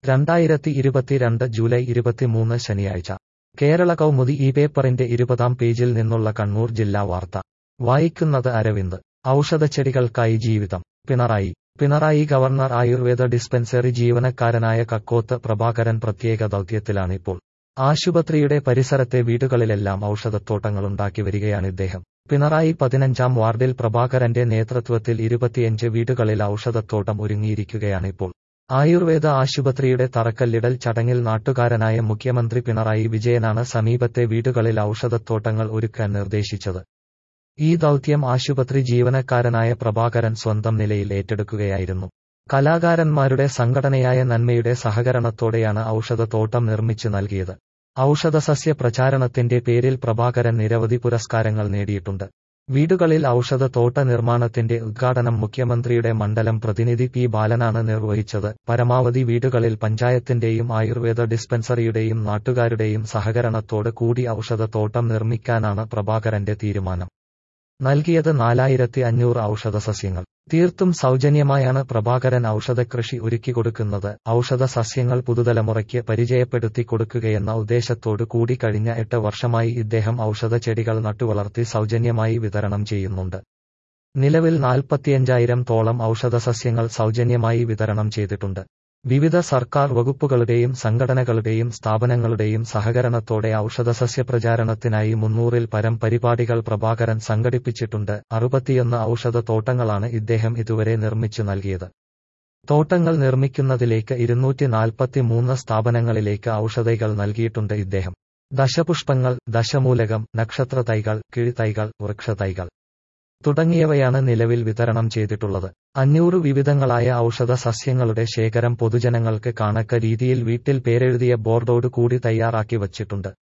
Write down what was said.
രണ്ടായിരത്തി ഇരുപത്തിരണ്ട് ജൂലൈ ഇരുപത്തിമൂന്ന് ശനിയാഴ്ച കേരള കൗമുദി ഈ പേപ്പറിന്റെ ഇരുപതാം പേജിൽ നിന്നുള്ള കണ്ണൂർ ജില്ലാ വാർത്ത വായിക്കുന്നത് അരവിന്ദ് ഔഷധച്ചെടികൾക്കായി ജീവിതം പിണറായി പിണറായി ഗവർണർ ആയുർവേദ ഡിസ്പെൻസറി ജീവനക്കാരനായ കക്കോത്ത് പ്രഭാകരൻ പ്രത്യേക ദൗത്യത്തിലാണിപ്പോൾ ആശുപത്രിയുടെ പരിസരത്തെ വീടുകളിലെല്ലാം ഔഷധത്തോട്ടങ്ങളുണ്ടാക്കി വരികയാണിദ്ദേഹം പിണറായി പതിനഞ്ചാം വാർഡിൽ പ്രഭാകരന്റെ നേതൃത്വത്തിൽ ഇരുപത്തിയഞ്ച് വീടുകളിൽ ഔഷധത്തോട്ടം ഒരുങ്ങിയിരിക്കുകയാണിപ്പോൾ ആയുർവേദ ആശുപത്രിയുടെ തറക്കല്ലിടൽ ചടങ്ങിൽ നാട്ടുകാരനായ മുഖ്യമന്ത്രി പിണറായി വിജയനാണ് സമീപത്തെ വീടുകളിൽ ഔഷധത്തോട്ടങ്ങൾ ഒരുക്കാൻ നിർദ്ദേശിച്ചത് ഈ ദൗത്യം ആശുപത്രി ജീവനക്കാരനായ പ്രഭാകരൻ സ്വന്തം നിലയിൽ ഏറ്റെടുക്കുകയായിരുന്നു കലാകാരന്മാരുടെ സംഘടനയായ നന്മയുടെ സഹകരണത്തോടെയാണ് ഔഷധത്തോട്ടം നിർമ്മിച്ചു നൽകിയത് ഔഷധസസ്യ പ്രചാരണത്തിന്റെ പേരിൽ പ്രഭാകരൻ നിരവധി പുരസ്കാരങ്ങൾ നേടിയിട്ടുണ്ട് വീടുകളിൽ ഔഷധത്തോട്ട നിർമ്മാണത്തിന്റെ ഉദ്ഘാടനം മുഖ്യമന്ത്രിയുടെ മണ്ഡലം പ്രതിനിധി പി ബാലനാണ് നിർവഹിച്ചത് പരമാവധി വീടുകളിൽ പഞ്ചായത്തിന്റെയും ആയുർവേദ ഡിസ്പെൻസറിയുടെയും നാട്ടുകാരുടെയും സഹകരണത്തോട് കൂടി ഔഷധത്തോട്ടം നിർമ്മിക്കാനാണ് പ്രഭാകരന്റെ തീരുമാനം നൽകിയത് നാലായിരത്തി അഞ്ഞൂറ് ഔഷധസസ്യങ്ങൾ തീർത്തും സൗജന്യമായാണ് പ്രഭാകരൻ ഔഷധകൃഷി ഒരുക്കിക്കൊടുക്കുന്നത് ഔഷധ സസ്യങ്ങൾ പുതുതലമുറയ്ക്ക് പരിചയപ്പെടുത്തി കൊടുക്കുകയെന്ന ഉദ്ദേശത്തോടു കൂടി കഴിഞ്ഞ എട്ട് വർഷമായി ഇദ്ദേഹം ഔഷധ ചെടികൾ നട്ടുവളർത്തി സൗജന്യമായി വിതരണം ചെയ്യുന്നുണ്ട് നിലവിൽ നാൽപ്പത്തിയഞ്ചായിരം തോളം ഔഷധസസ്യങ്ങൾ സൗജന്യമായി വിതരണം ചെയ്തിട്ടുണ്ട് വിവിധ സർക്കാർ വകുപ്പുകളുടെയും സംഘടനകളുടെയും സ്ഥാപനങ്ങളുടെയും സഹകരണത്തോടെ ഔഷധസസ്യ പ്രചാരണത്തിനായി മുന്നൂറിൽ പരം പരിപാടികൾ പ്രഭാകരൻ സംഘടിപ്പിച്ചിട്ടുണ്ട് അറുപത്തിയൊന്ന് ഔഷധ തോട്ടങ്ങളാണ് ഇദ്ദേഹം ഇതുവരെ നിർമ്മിച്ചു നൽകിയത് തോട്ടങ്ങൾ നിർമ്മിക്കുന്നതിലേക്ക് ഇരുന്നൂറ്റി നാൽപ്പത്തിമൂന്ന് സ്ഥാപനങ്ങളിലേക്ക് ഔഷധൈകൾ നൽകിയിട്ടുണ്ട് ഇദ്ദേഹം ദശപുഷ്പങ്ങൾ ദശമൂലകം നക്ഷത്ര തൈകൾ കിഴിത്തൈകൾ വൃക്ഷതൈകൾ തുടങ്ങിയവയാണ് നിലവിൽ വിതരണം ചെയ്തിട്ടുള്ളത് അഞ്ഞൂറ് വിവിധങ്ങളായ ഔഷധ സസ്യങ്ങളുടെ ശേഖരം പൊതുജനങ്ങൾക്ക് കാണക്ക രീതിയിൽ വീട്ടിൽ പേരെഴുതിയ ബോർഡോട് കൂടി തയ്യാറാക്കി വച്ചിട്ടുണ്ട്